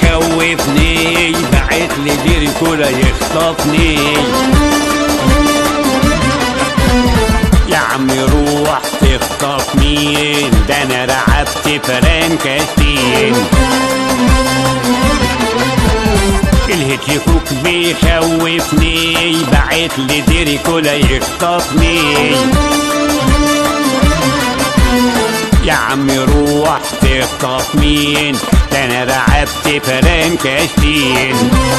يخوفني بعت لي ديركولا يخطفني يا عمي روح تخطف مين ده انا رعبت فرنكشتين الهتشكوك بيخوفني بعت لي ديركولا يخطفني يا عمي روح تخطف مين ده انا رعبت فرنكشتين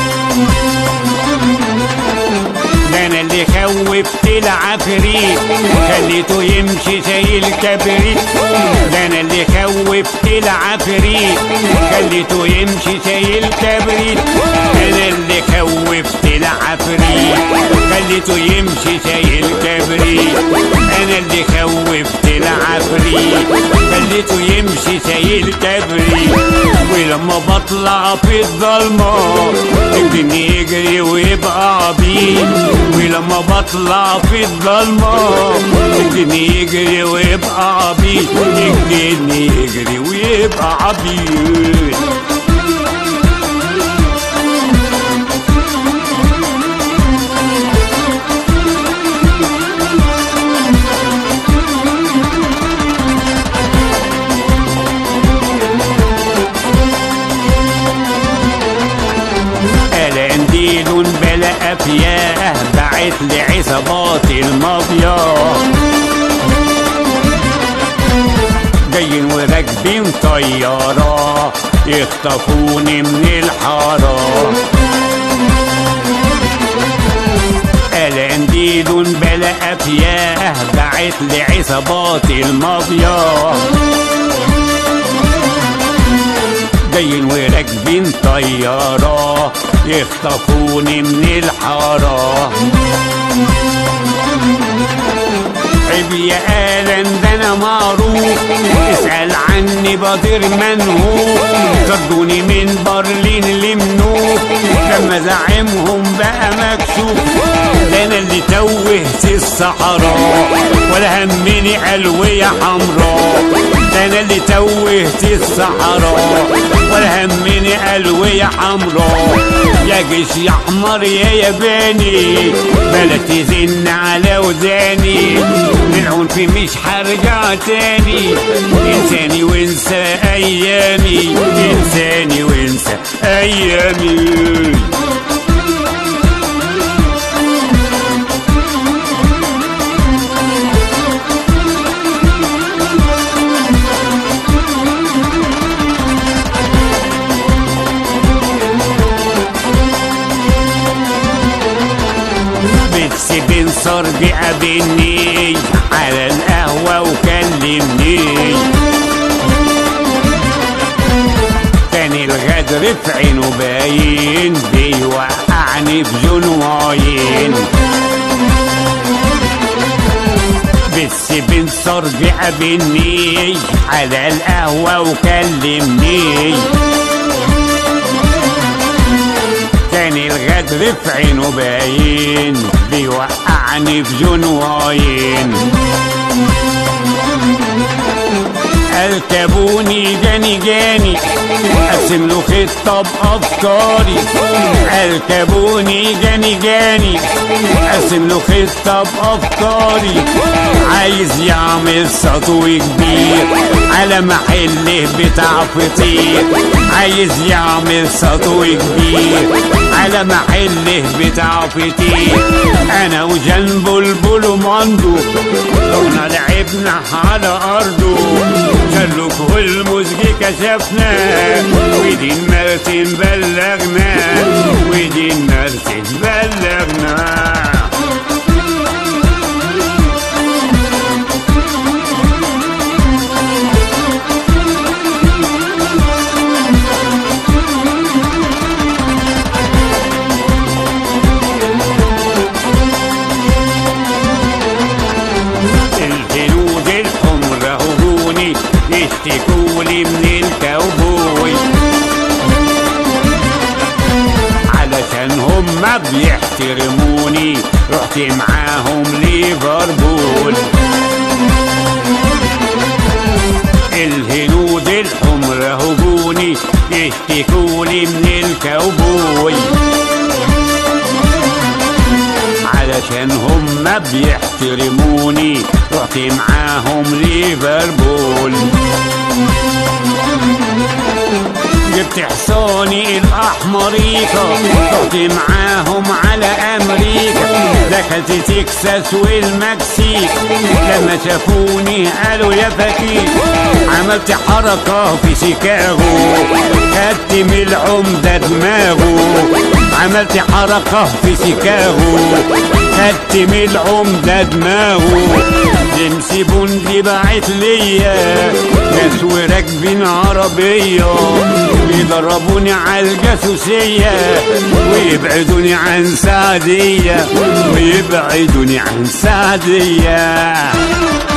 ده انا اللي خوفت العفريت خليته يمشي شايل كبريت ده انا اللي خوفت العفريت خليته يمشي شايل كبريت انا اللي خوفت العفريت خليته يمشي شايل كبريت انا اللي خوفت العفريت خليته يمشي شايل كبريت ولما بطلع في الضلمه يمكن يجري ويبقى عبيد ولما بطلع في الضلمة يمكن يجري ويبقى عبيد يمكن يجري ويبقى عبيد قنديل بلا أفياه بعت لعصابات المافيا جايين وراكبين طيارة يخطفوني من الحارة قنديل بلا أفياه بعت لعصابات المافيا جايين وراكبين طيارة يخطفوني من الحارة عيب يا آلم ده أنا معروف اسأل عني بطير منهوف صدوني من برلين لمنوف لما زعيمهم بقى مكشوف ده أنا اللي توهت الصحراء ولا همني ألوية حمراء ده أنا اللي توهت الصحراء ولا همني ألوية حمراء يا جيش يا حمار يا ياباني بلا تزن على وداني العنف مش هرجع تاني انساني وانسى ايامي انساني وانسى ايامي بس بنصر بقابلني على القهوة وكلمني تاني الغدر في عينه باين بيوقعني في جنواين بس بنصر بقابلني على القهوة وكلمني تاني الغدر في عينه باين بيوقعني في جنواين اركبوني جاني جاني ارسم له خطه بافكاري اركبوني جاني جاني ارسم له خطه بافكاري عايز يعمل سطو كبير على محله بتاع فطير عايز يعمل سطو كبير على محله بتاع فطير انا وجنبه البولو ماندو رحنا لعبنا على ارضه شلوك والمزج كشفنا ودي مرتين بلغنا ودي مرتين بلغنا الهنود الحمر هجوني يشتكولي من الكوبوي علشان هما بيحترموني رحت معاهم ليفربول الهنود الحمر هجوني يشتكولي من الكوبوي علشان هم بيحترموني رحت معاهم ليفربول جبت حصاني الاحمريكا رحت معاهم على امريكا دخلت تكساس والمكسيك لما شافوني قالوا يا فكيك عملت حركة في شيكاغو خدت من العمدة دماغه عملت حركة في شيكاغو خدت من العمدة دماغه جيمس بوند بعت ليا ناس وراكبين عربية بيضربوني على الجاسوسية ويبعدوني عن سعدية ويبعدوني عن سعدية